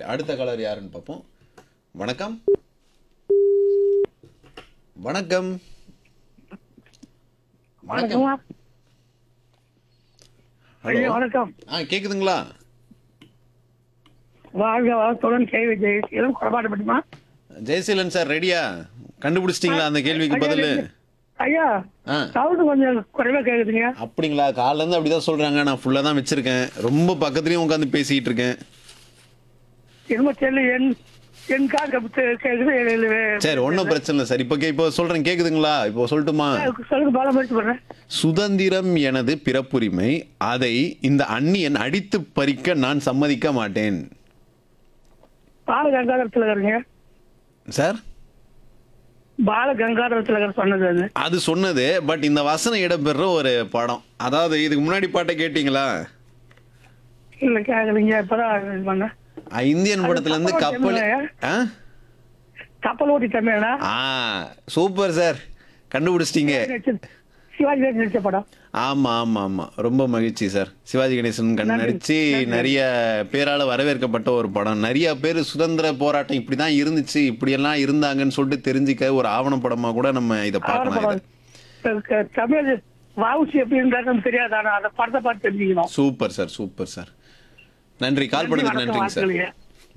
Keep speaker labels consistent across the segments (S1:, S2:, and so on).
S1: சரி அடுத்த கலர் யாருன்னு பார்ப்போம் வணக்கம் வணக்கம் வணக்கம்
S2: வணக்கம் ஐயா
S1: ஹலோ
S2: வணக்கம்
S1: ஆ கேக்குதுங்களா
S2: வாழ்க வளத்துடன் கேள்வி ஜெயிலும் குறைபாடு பட்டுமா
S1: ஜெயசீலன் சார் ரெடியா கண்டுபிடிச்சிட்டீங்களா அந்த கேள்விக்கு பதில்
S2: ஐயா
S1: ஆ
S2: சவுண்டு கொஞ்சம் குறைவா கேக்குதுங்க
S1: அப்படிங்களா காலைல இருந்து அப்படிதான் சொல்றாங்க நான் ஃபுல்லா தான் வச்சிருக்கேன் ரொம்ப பக்கத்துலயும் உட்காந்து பேசிட்டு இருக்கேன்
S2: என்னமோ தெரியல என் என் காது கேக்குது இல்ல, இல்ல,
S1: சரி ஒன்றும் பிரச்சனை இல்லை சார் இப்போ கே இப்போ சொல்றேன் கேக்குதுங்களா இப்போ சொல்லட்டுமா
S2: சொல்லுங்க பால முயற்சி பண்றேன்
S1: சுதந்திரம் எனது பிறப்புரிமை அதை இந்த அந்நியன் அடித்து பறிக்க நான் சம்மதிக்க மாட்டேன்
S2: பால கங்காதர திலகருங்க
S1: சார்
S2: பால கங்காதர திலகர் சொன்னது அது
S1: அது சொன்னது பட் இந்த வசனம் இடம்பெற ஒரு படம் அதாவது இதுக்கு முன்னாடி பாட்டை கேட்டிங்களா
S2: இல்ல கேக்குறீங்க இப்பதான் இது பண்ணேன்
S1: அஹ் இந்தியன் படத்துல இருந்து
S2: கப்பல்
S1: கப்பல்
S2: ஓட்டி
S1: ஆ?
S2: கப்பல் ஓட்டி தமிழனா
S1: ஆ சூப்பர் சார் கண்டுபிடிச்சிட்டீங்க
S2: சிவாஜி கணேசன் நடிச்ச படம்
S1: ஆமா ஆமா ஆமா ரொம்ப மகிழ்ச்சி சார் சிவாஜி கணேசன் கண்
S2: நன்றி.
S1: நடிச்சு நிறைய பேரால வரவேற்கப்பட்ட ஒரு படம் நிறைய பேர் சுதந்திர போராட்டம் இப்படிதான் இருந்துச்சு இப்படியெல்லாம் இருந்தாங்கன்னு சொல்லிட்டு தெரிஞ்சுக்க ஒரு ஆவண படமா கூட நம்ம இதை
S2: அவர
S1: பார்க்கலாம்
S2: படம்
S1: இதை.
S2: க- தமிழ் வாவுசி எப்படி இருந்தாருன்னு தெரியாது ஆனா அந்த படத்தை பார்த்து தெரிஞ்சுக்கணும்
S1: சூப்பர் சார் சூப்பர் சார் நன்றி கால் பண்ணதுக்கு
S2: வணக்கம்,
S1: நன்றிங்க சார்
S2: வாழ்த்துக்கள் ஐயா.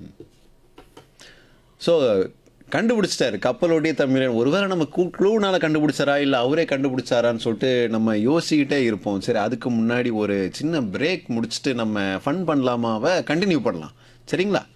S1: ஸோ கண்டுபிடிச்சிட்டாரு கப்பலோடைய தமிழன் ஒருவேளை நம்ம க்ளூனால கண்டுபிடிச்சாரா இல்லை அவரே கண்டுபிடிச்சாரான்னு சொல்லிட்டு நம்ம யோசிக்கிட்டே இருப்போம் சரி அதுக்கு முன்னாடி ஒரு சின்ன பிரேக் முடிச்சுட்டு நம்ம ஃபன் பண்ணலாமாவை கண்டினியூ பண்ணலாம் சரிங்களா